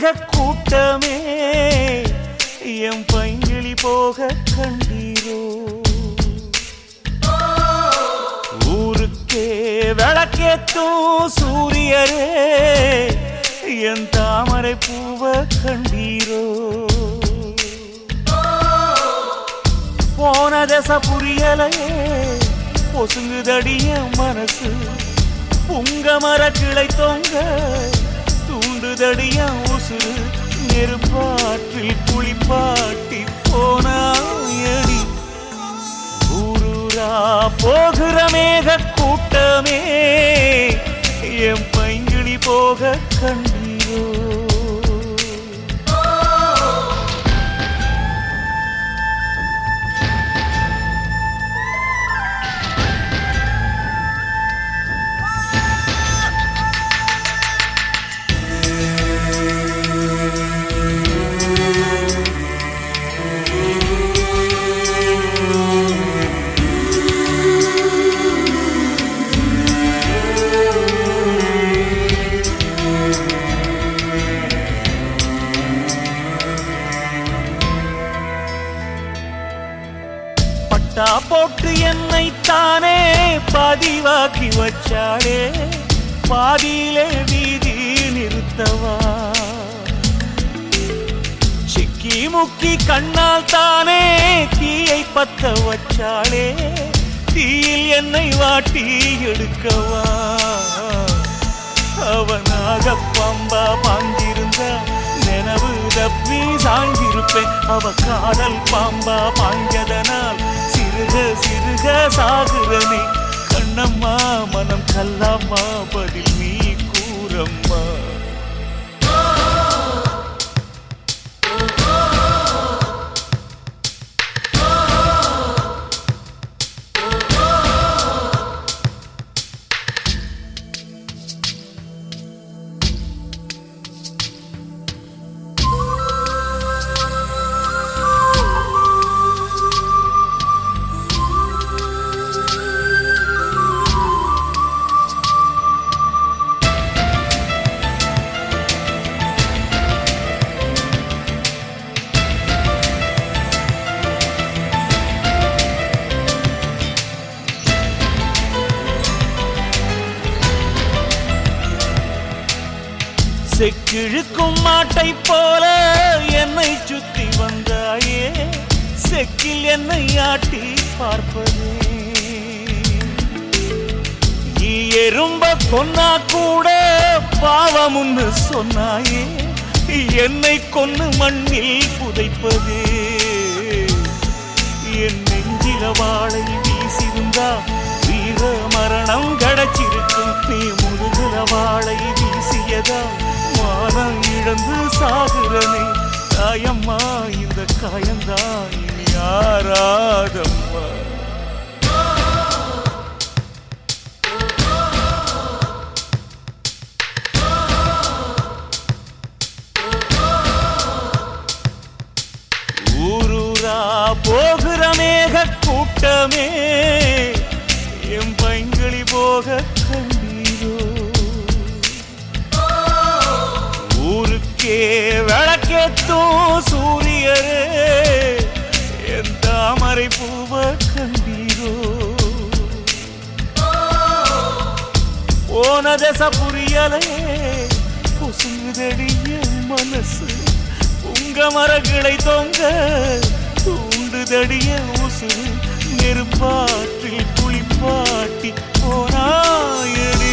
மேக கூட்டமே எம் பைங்கிளி போக கண்டீரோ ஊருக்கே விளக்கேத்தும் சூரியரே என் தாமரை பூவ கண்டீரோ போன தசை புரியலையே பொசுங்குதடிய மனசு புங்க மர கிளை தொங்க தூண்டுதடிய உசுறு நெருப்பாற்றில் குளிப்பாட்டி போனாயடி ஊரூரா போகிற மேக கூட்டமே என் பைங்கிளி போக கண்டீரோ பட்டா போட்டு என்னை தானே பதிவாக்கி வச்சாளே பாதியிலே வீதி நிறுத்தவா சிக்கி முக்கி கண்ணால் தானே தீயை பத்த வச்சாளே தீயில் என்னை வாட்டி எடுக்கவா அவனாக பம்பா பாஞ்சிருந்தா நினைவு தப்பி சாய்ந்திருப்பேன் அவ காதல் பாம்பா பாஞ்சதனால் சிறுக சிறுக சாகுறனே கண்ணம்மா மனம் கல்லாமா பதில் நீ கூறம்மா செக்கிழுக்கும் மாட்டை போல என்னை சுத்தி வந்தாயே செக்கில் என்னை ஆட்டி பார்ப்பதே நீ எறும்ப கொன்னா கூட பாவமுன்னு சொன்னாயே என்னை கொன்னு மண்ணில் புதைப்பதே என் நெஞ்சில வாழை வீசிருந்தா வீர மரணம் கிடைச்சிருக்கும் நீ முதுகுல வாழை வீசியதா மானம் இழந்து சாகுறனே தாயம்மா இந்த காயந்தான் இனி யாராதம்மா ஊரூரா போகிற மேக கூட்டமே என் பைங்களி போக கண்டீரோ ஊருக்கே விளக்கேத்தும் சூரியரே என் தாமரை பூவ கண்டீரோ போன தசை புரியலையே பொசுங்குதடிய மனசு உங்க மரங்களை தொங்க தூண்டுதடிய உசுறு நெருப்பாற்றில் குளிப்பாட்டி போனாயடி